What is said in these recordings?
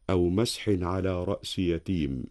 او مسح على راس يتيم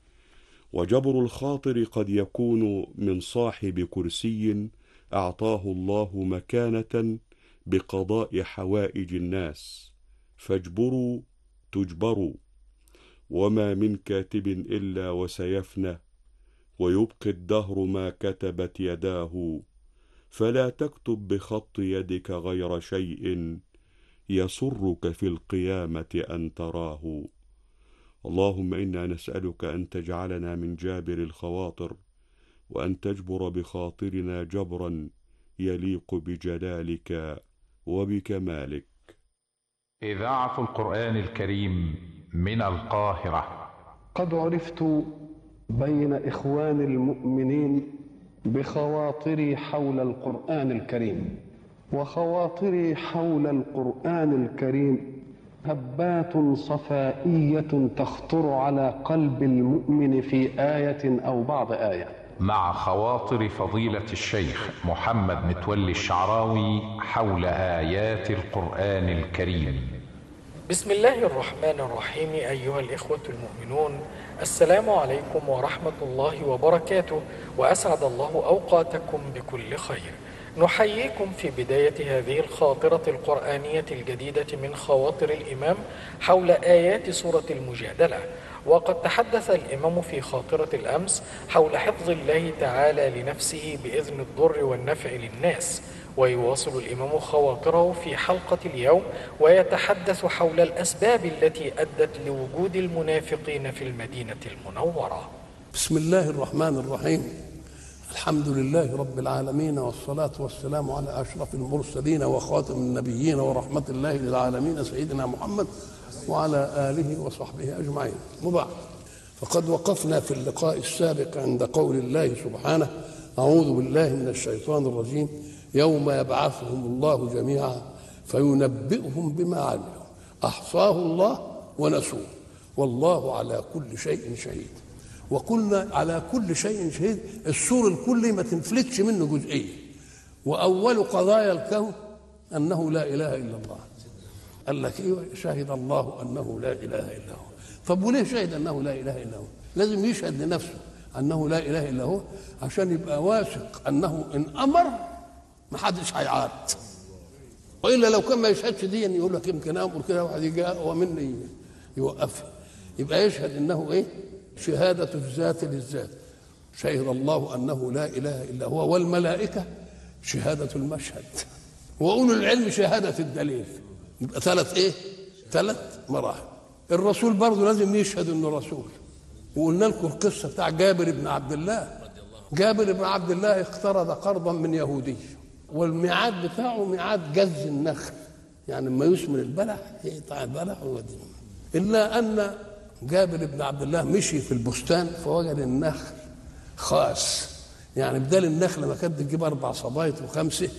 وجبر الخاطر قد يكون من صاحب كرسي اعطاه الله مكانه بقضاء حوائج الناس فاجبروا تجبروا وما من كاتب الا وسيفنى ويبقي الدهر ما كتبت يداه فلا تكتب بخط يدك غير شيء يسرك في القيامه ان تراه اللهم انا نسالك ان تجعلنا من جابر الخواطر وان تجبر بخاطرنا جبرا يليق بجلالك وبكمالك إذاعة القرآن الكريم من القاهرة قد عرفت بين إخوان المؤمنين بخواطري حول القرآن الكريم وخواطري حول القرآن الكريم هبات صفائية تخطر على قلب المؤمن في آية أو بعض آية مع خواطر فضيلة الشيخ محمد متولي الشعراوي حول آيات القرآن الكريم بسم الله الرحمن الرحيم أيها الإخوة المؤمنون السلام عليكم ورحمة الله وبركاته وأسعد الله أوقاتكم بكل خير نحييكم في بداية هذه الخاطرة القرآنية الجديدة من خواطر الإمام حول آيات سورة المجادلة وقد تحدث الإمام في خاطرة الأمس حول حفظ الله تعالى لنفسه بإذن الضر والنفع للناس ويواصل الإمام خواطره في حلقة اليوم ويتحدث حول الأسباب التي أدت لوجود المنافقين في المدينة المنورة بسم الله الرحمن الرحيم الحمد لله رب العالمين والصلاة والسلام على أشرف المرسلين وخاتم النبيين ورحمة الله للعالمين سيدنا محمد وعلى آله وصحبه أجمعين وبعد فقد وقفنا في اللقاء السابق عند قول الله سبحانه أعوذ بالله من الشيطان الرجيم يوم يبعثهم الله جميعا فينبئهم بما عملوا أحصاه الله ونسوه والله على كل شيء شهيد وقلنا على كل شيء شهيد السور الكلي ما تنفلتش منه جزئية وأول قضايا الكون أنه لا إله إلا الله قال لك ايوه شهد الله انه لا اله الا هو طب وليه شهد انه لا اله الا هو لازم يشهد لنفسه انه لا اله الا هو عشان يبقى واثق انه ان امر ما حدش هيعارض والا لو كان ما يشهدش دي يقول لك يمكن امر كده واحد يجي ومني يوقفها يبقى يشهد انه ايه شهاده الذات للذات شهد الله انه لا اله الا هو والملائكه شهاده المشهد واولو العلم شهاده الدليل يبقى ثلاث ايه ثلاث مراحل الرسول برضه لازم يشهد انه رسول وقلنا لكم القصه بتاع جابر بن عبد الله جابر بن عبد الله اقترض قرضا من يهودي والميعاد بتاعه ميعاد جز النخل يعني لما يثمر البلح يقطع البلح ويوديه الا ان جابر بن عبد الله مشي في البستان فوجد النخل خاص يعني بدال النخله ما كانت تجيب اربع صبايط وخمسه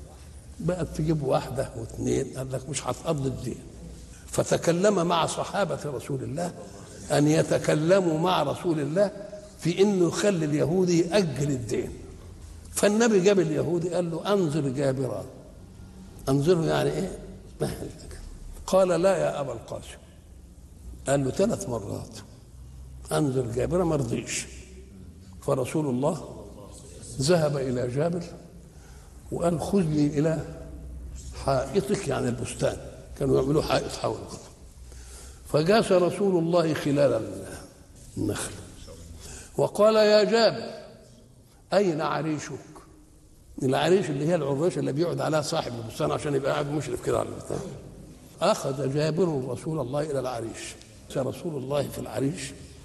بقت تجيب واحده واثنين قال لك مش هتقضي الدين فتكلم مع صحابه رسول الله ان يتكلموا مع رسول الله في انه يخلي اليهودي ياجل الدين فالنبي جاب اليهودي قال له انظر جابرا انظره يعني ايه قال لا يا ابا القاسم قال له ثلاث مرات انظر جابرا ما رضيش فرسول الله ذهب الى جابر وقال خذني الى حائطك يعني البستان كانوا يعملوا حائط حول فجاس رسول الله خلال النخل وقال يا جابر اين عريشك العريش اللي هي العراش اللي بيقعد عليها صاحب البستان عشان يبقى قاعد مشرف كده على البستان اخذ جابر رسول الله الى العريش رسول الله في العريش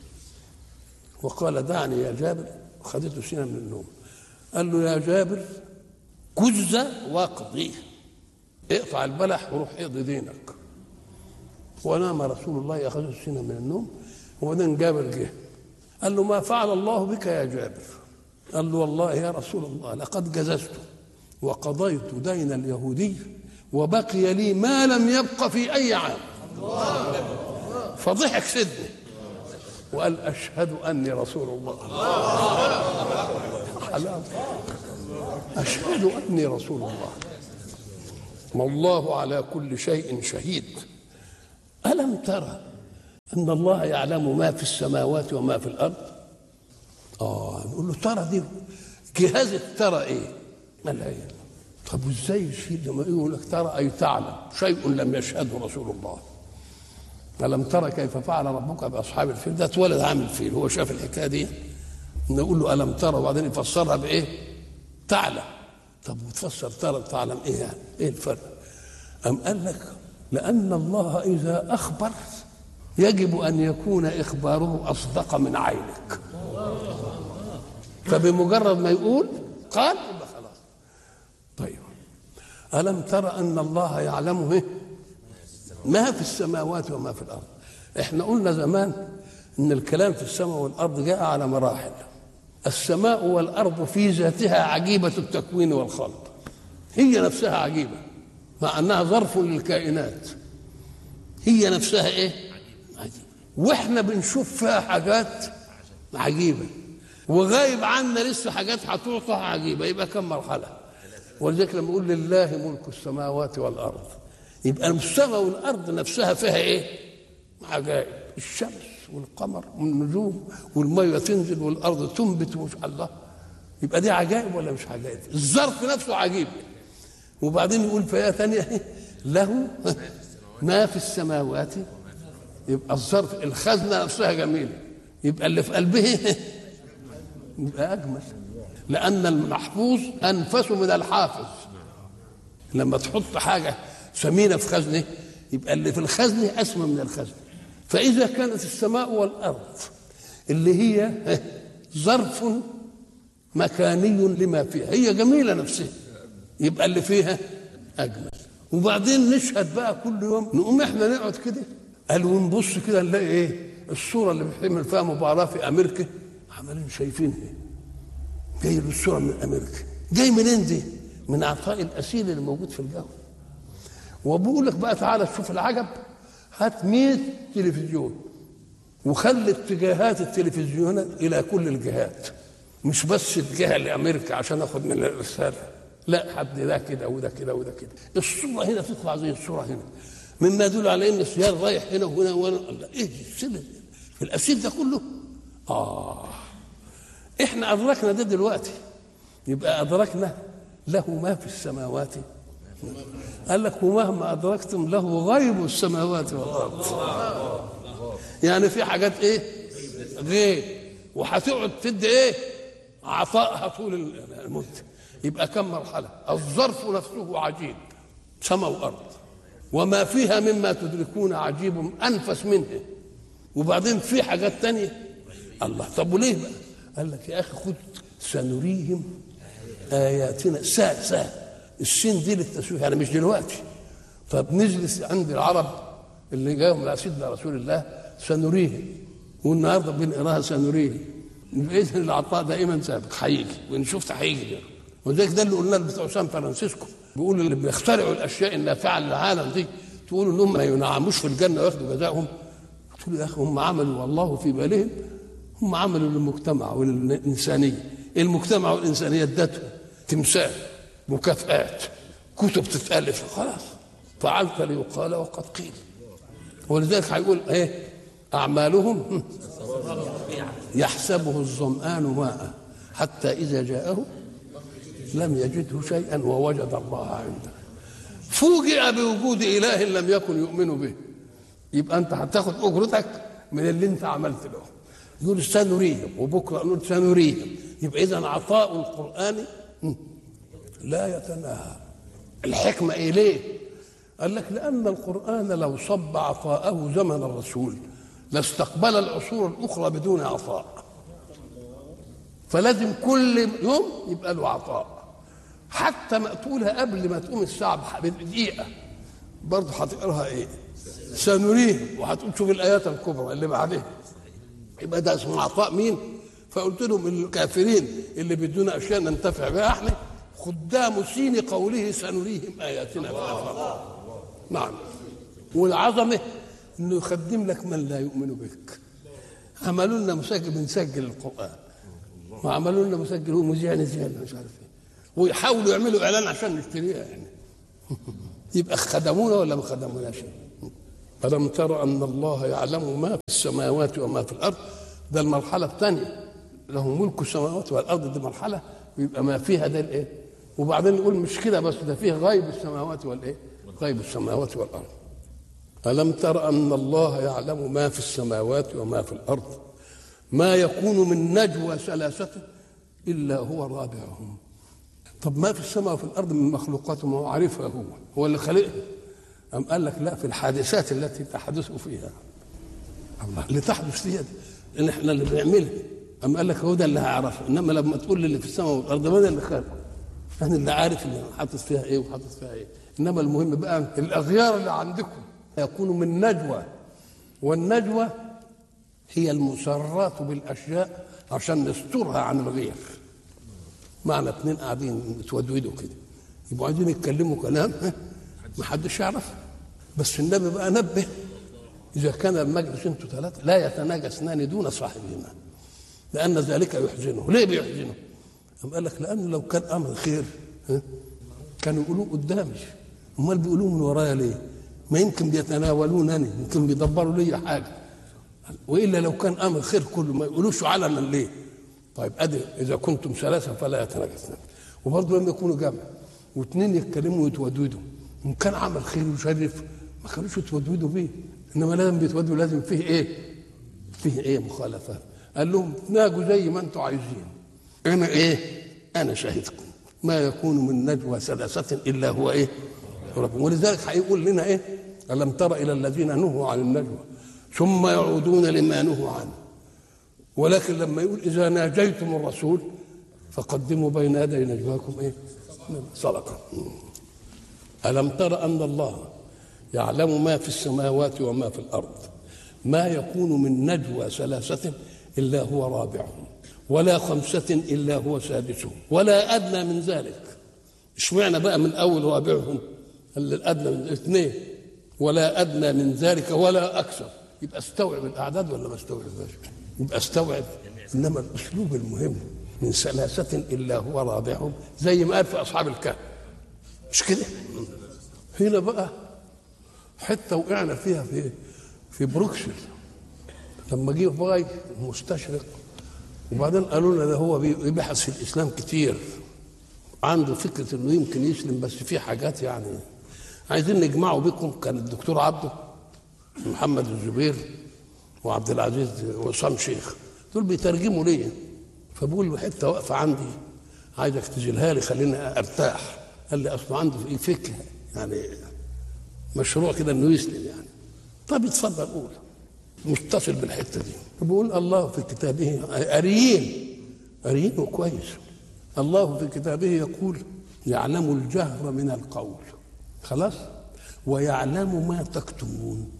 وقال دعني يا جابر وخذته سنه من النوم قال له يا جابر جز واقضيه اقطع البلح وروح اقضي دينك ونام رسول الله اخذه سنه من النوم وبعدين جابر جه قال له ما فعل الله بك يا جابر قال له والله يا رسول الله لقد جززت وقضيت دين اليهودي وبقي لي ما لم يبق في اي عام فضحك سيدنا وقال اشهد اني رسول الله حلال اشهد اني رسول الله والله على كل شيء شهيد الم ترى ان الله يعلم ما في السماوات وما في الارض اه نقول له ترى دي جهاز الترى ايه؟ قال ايه؟ طب وازاي يشيل لما يقول لك ترى اي تعلم شيء لم يشهده رسول الله ألم ترى كيف فعل ربك بأصحاب الفيل ده اتولد عامل فيل هو شاف الحكاية دي نقول له ألم ترى وبعدين يفسرها بإيه؟ تعلم طب وتفسر ترى تعلم إيه يعني؟ إيه الفرق؟ أم قال لك لأن الله إذا أخبر يجب أن يكون إخباره أصدق من عينك فبمجرد ما يقول قال يبقى خلاص طيب ألم ترى أن الله يعلم إيه؟ ما في السماوات وما في الأرض احنا قلنا زمان ان الكلام في السماء والارض جاء على مراحل السماء والارض في ذاتها عجيبه التكوين والخلق هي نفسها عجيبه مع انها ظرف للكائنات هي نفسها ايه عجيبة. واحنا بنشوف فيها حاجات عجيبه وغايب عنا لسه حاجات هتعطى عجيبه يبقى كم مرحله ولذلك لما يقول لله ملك السماوات والارض يبقى السماء والارض نفسها فيها ايه عجائب الشمس والقمر والنجوم والميه تنزل والارض تنبت ومش الله يبقى دي عجائب ولا مش عجائب الظرف نفسه عجيب وبعدين يقول في ايه ثانيه له ما في السماوات يبقى الظرف الخزنه نفسها جميله يبقى اللي في قلبه يبقى اجمل لان المحفوظ انفس من الحافظ لما تحط حاجه ثمينه في خزنه يبقى اللي في الخزنه اسمى من الخزنه فاذا كانت السماء والارض اللي هي ظرف مكاني لما فيها هي جميله نفسها يبقى اللي فيها اجمل وبعدين نشهد بقى كل يوم نقوم احنا نقعد كده قال ونبص كده نلاقي ايه الصوره اللي بيحمل فيها مباراه في امريكا عمالين شايفينها جاي له الصوره من امريكا جاي منين دي؟ من عطاء الاسيل اللي موجود في الجو وبقول لك بقى تعالى تشوف العجب هات 100 تلفزيون وخلي اتجاهات التلفزيونات الى كل الجهات مش بس الجهه لامريكا عشان اخد من الرساله لا حد ده كده وده كده وده كده الصوره هنا تطلع زي الصوره هنا مما يدل على ان السيار رايح هنا وهنا وهنا الله ايه السلم في الاسيل ده كله اه احنا ادركنا ده دلوقتي يبقى ادركنا له ما في السماوات قال لك ومهما ادركتم له غيب السماوات والارض يعني في حاجات ايه غيب وهتقعد تدي ايه عطائها طول المده يبقى كم مرحله الظرف نفسه عجيب سماء وارض وما فيها مما تدركون عجيب انفس منه وبعدين في حاجات تانية الله طب وليه بقى قال لك يا اخي خد سنريهم اياتنا سا سا السين دي للتسويق يعني مش دلوقتي طب نجلس عند العرب اللي جاهم على سيدنا رسول الله سنريهم والنهارده بنقراها سنريهم باذن العطاء دائما سابق هيجي وان شفت هيجي وذلك ده اللي قلنا بتوع سان فرانسيسكو بيقولوا اللي بيخترعوا الاشياء النافعه للعالم دي تقولوا انهم ما ينعموش في الجنه وياخدوا جزاهم قلت له يا اخي هم عملوا والله في بالهم هم عملوا للمجتمع وللانسانيه المجتمع والانسانيه ادتهم تمثال مكافآت كتب تتألف خلاص فعلت ليقال وقد قيل ولذلك هيقول ايه اعمالهم يحسبه الظمآن ماء حتى اذا جاءه لم يجده شيئا ووجد الله عنده فوجئ بوجود اله لم يكن يؤمن به يبقى انت هتاخد اجرتك من اللي انت عملت له يقول سنريهم وبكره نقول سنريهم يبقى اذا عطاء القران لا يتناهى الحكمة إيه ليه قال لك لأن القرآن لو صب عطاءه زمن الرسول لاستقبل العصور الأخرى بدون عطاء فلازم كل يوم يبقى له عطاء حتى ما تقولها قبل ما تقوم الساعة بدقيقة برضه هتقراها ايه؟ سنريه وهتقول شوف الآيات الكبرى اللي بعدها يبقى ده اسمه عطاء مين؟ فقلت لهم الكافرين اللي بيدونا أشياء ننتفع بها احنا خدام سين قوله سنريهم اياتنا في الافاق نعم والعظمه انه يخدم لك من لا يؤمن بك عملوا لنا مسجل بنسجل القران وعملوا لنا مسجل هو مذيع نذيع مش عارف ايه ويحاولوا يعملوا اعلان عشان نشتريها يعني يبقى خدمونا ولا ما خدموناش ألم تر أن الله يعلم ما في السماوات وما في الأرض ده المرحلة الثانية له ملك السماوات والأرض دي مرحلة يبقى ما فيها ده الإيه وبعدين نقول مش كده بس ده فيه غيب السماوات والإيه غيب السماوات والأرض ألم تر أن الله يعلم ما في السماوات وما في الأرض ما يكون من نجوى ثلاثة إلا هو رابعهم طب ما في السماء وفي الأرض من مخلوقات ما هو عارفها هو هو اللي خلقها أم قال لك لا في الحادثات التي تحدث فيها الله اللي تحدث فيها دي اللي احنا اللي بنعملها أم قال لك هو ده اللي هيعرفه إنما لما تقول لي اللي في السماء والأرض ما ده اللي خلقه أنا اللي عارف اللي حاطط فيها إيه وحاطط فيها إيه إنما المهم بقى الأغيار اللي عندكم يكون من نجوى والنجوى هي المسرات بالاشياء عشان نسترها عن الغير معنى اتنين قاعدين يتودودوا كده يبقوا عايزين يتكلموا كلام ها؟ ما حدش يعرف بس النبي بقى نبه اذا كان المجلس انتوا ثلاثه لا يتناجى اثنان دون صاحبهما لان ذلك يحزنه ليه بيحزنه؟ قام قال لك لانه لو كان امر خير ها؟ كانوا يقولوه قدامي امال بيقولوه من ورايا ليه؟ ما يمكن بيتناولونني يمكن بيدبروا لي حاجه والا لو كان امر خير كله ما يقولوش علنا ليه؟ طيب ادي اذا كنتم ثلاثه فلا يتناجى اثنان وبرضه لما يكونوا جمع واثنين يتكلموا ويتودودوا ان كان عمل خير ويشرف ما كانوش يتودودوا بيه انما لازم بيتودوا لازم فيه ايه؟ فيه ايه مخالفات قال لهم تناجوا زي ما انتم عايزين انا ايه؟ انا شاهدكم ما يكون من نجوى ثلاثه الا هو ايه؟ رب ولذلك هيقول لنا ايه؟ الم تر الى الذين نهوا عن النجوى ثم يعودون لما نهوا عنه ولكن لما يقول اذا ناجيتم الرسول فقدموا بين يدي نجواكم ايه؟ صدقه الم تر ان الله يعلم ما في السماوات وما في الارض ما يكون من نجوى ثلاثه الا هو رابعهم ولا خمسه الا هو سادسهم ولا ادنى من ذلك اشمعنى بقى من اول رابعهم الادنى من اثنين ولا ادنى من ذلك ولا اكثر يبقى استوعب الاعداد ولا ما استوعبهاش يبقى استوعب انما الاسلوب المهم من ثلاثه الا هو رابعهم زي ما قال في اصحاب الكهف مش كده هنا بقى حته وقعنا فيها في في بروكسل لما جه باي مستشرق وبعدين قالوا لنا ده هو بيبحث في الاسلام كتير عنده فكره انه يمكن يسلم بس في حاجات يعني عايزين نجمعه بكم كان الدكتور عبده محمد الزبير وعبد العزيز وسام شيخ دول بيترجموا ليا فبقول له حته واقفه عندي عايزك تجيلها لي خليني ارتاح قال لي اصل عنده في فكره يعني مشروع كده انه يسلم يعني طب اتفضل قول متصل بالحته دي بقول الله في كتابه قاريين قاريين وكويس الله في كتابه يقول يعلم الجهر من القول خلاص ويعلم ما تكتمون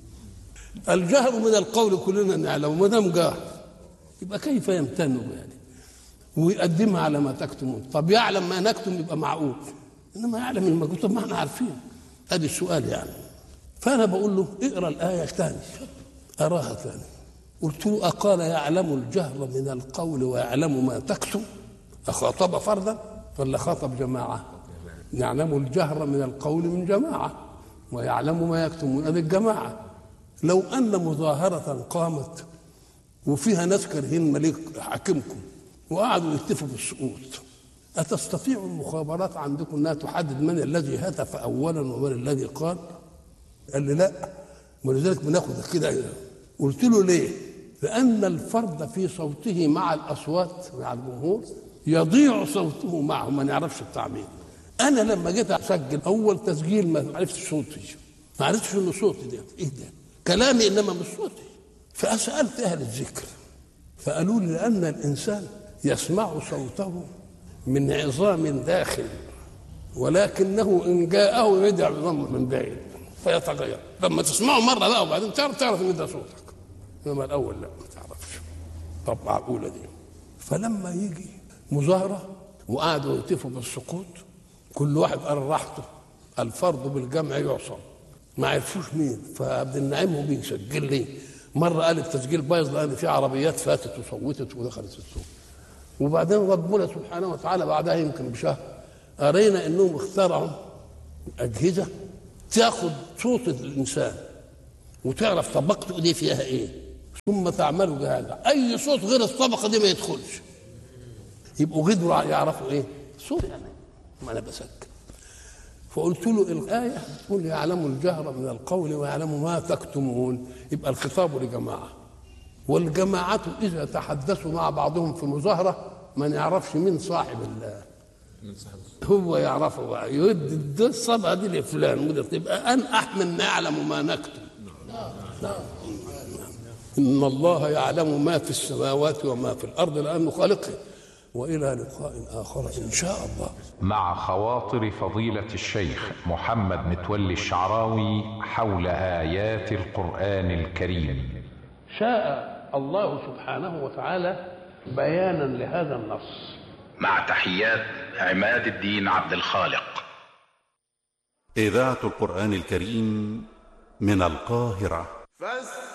الجهر من القول كلنا نعلم ما دام جاهر يبقى كيف يمتن يعني ويقدمها على ما تكتمون طب يعلم ما نكتم يبقى معقول انما يعلم المكتوب طب ما احنا عارفين ادي السؤال يعني فانا بقول له اقرا الايه ثاني اراها ثاني قلت له اقال يعلم الجهر من القول ويعلم ما تكتم اخاطب فردا ولا خاطب جماعه يعلم الجهر من القول من جماعه ويعلم ما يكتمون هذه الجماعه لو ان مظاهره قامت وفيها ناس كارهين مليك حاكمكم وقعدوا يتفقوا بالسقوط أتستطيع المخابرات عندكم أنها تحدد من الذي هتف أولا ومن الذي قال؟ قال لي لا ولذلك بناخد كده قلت له ليه؟ لأن الفرد في صوته مع الأصوات مع الجمهور يضيع صوته معه ما نعرفش التعبير أنا لما جيت أسجل أول تسجيل ما عرفتش صوتي ما عرفتش إنه صوتي ده إيه ده؟ كلامي إنما مش صوتي فسألت أهل الذكر فقالوا لي لأن الإنسان يسمع صوته من عظام داخل ولكنه ان جاءه يدع بضم من بعيد فيتغير لما تسمعه مره بقى وبعدين تعرف تعرف ان ده صوتك انما الاول لا ما تعرفش طب معقوله دي فلما يجي مظاهره وقعدوا يهتفوا بالسقوط كل واحد قال راحته الفرض بالجمع يعصم ما عرفوش مين فعبد النعيم هو بيسجل لي مره قال التسجيل بايظ لان في عربيات فاتت وصوتت ودخلت السوق وبعدين ربنا سبحانه وتعالى بعدها يمكن بشهر قرينا انهم اخترعوا اجهزه تاخذ صوت الانسان وتعرف طبقته دي فيها ايه ثم تعمل بهذا اي صوت غير الطبقه دي ما يدخلش يبقوا قدروا يعرفوا ايه صوت يعني ما انا بسكت فقلت له الآية تقول يعلم الجهر من القول ويعلم ما تكتمون يبقى الخطاب لجماعة والجماعة إذا تحدثوا مع بعضهم في مظاهرة ما نعرفش مين صاحب الله هو يعرفه بقى يدي الصبغة دي لفلان وده تبقى أن أحمل نعلم ما نكتم نعم إن الله يعلم ما في السماوات وما في الأرض لأنه خالقه وإلى لقاء آخر إن شاء الله مع خواطر فضيلة الشيخ محمد متولي الشعراوي حول آيات القرآن الكريم شاء الله سبحانه وتعالى بيانا لهذا النص مع تحيات عماد الدين عبد الخالق إذاعة القرآن الكريم من القاهرة فاستمعوا